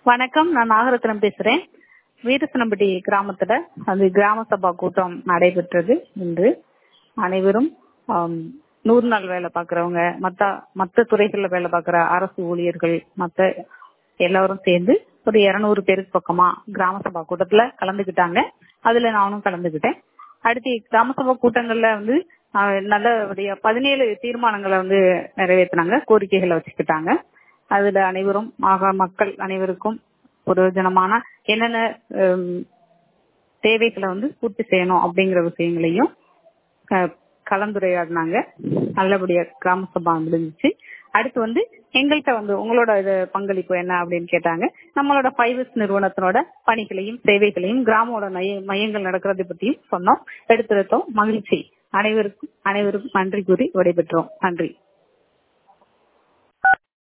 வணக்கம் நான் நாகரத்னம் பேசுறேன் வீரசனம்பட்டி கிராமத்துல அது கிராம சபா கூட்டம் நடைபெற்றது இன்று அனைவரும் ஆம், நூறு நாள் வேலை பார்க்கறவங்க மத்த மத்த துறைகள்ல வேலை பார்க்கிற அரசு ஊழியர்கள் மத்த எல்லாரும் சேர்ந்து ஒரு இருநூறு பேருக்கு பக்கமா கிராம சபா கூட்டத்துல கலந்துக்கிட்டாங்க அதுல நானும் கலந்துக்கிட்டேன் அடுத்து கிராம சபா கூட்டங்கள்ல வந்து ஆஹ், நல்லபடியா பதினேழு தீர்மானங்களை வந்து நிறைவேற்றினாங்க கோரிக்கைகளை வச்சுக்கிட்டாங்க அதுல அனைவரும் ஆக மக்கள் அனைவருக்கும் பிரயோஜனமான என்னென்ன ஹம், தேவைகளை வந்து பூர்த்தி செய்யணும் அப்படிங்கிற விஷயங்களையும் க- கலந்துரையாடினாங்க நல்லபடியா கிராம சபா முடிஞ்சிச்சு அடுத்து வந்து எங்கள்கிட்ட வந்து உங்களோட இது பங்களிப்பு என்ன அப்படின்னு கேட்டாங்க நம்மளோட ஃபைவஸ் நிறுவனத்தினோட பணிகளையும் சேவைகளையும் கிராமோட மைய- மையங்கள் நடக்கிறதை பத்தியும் சொன்னோம் எடுத்துரைத்தோம் மகிழ்ச்சி அனைவருக்கும் அனைவருக்கும் நன்றி கூறி விடைபெற்றோம் நன்றி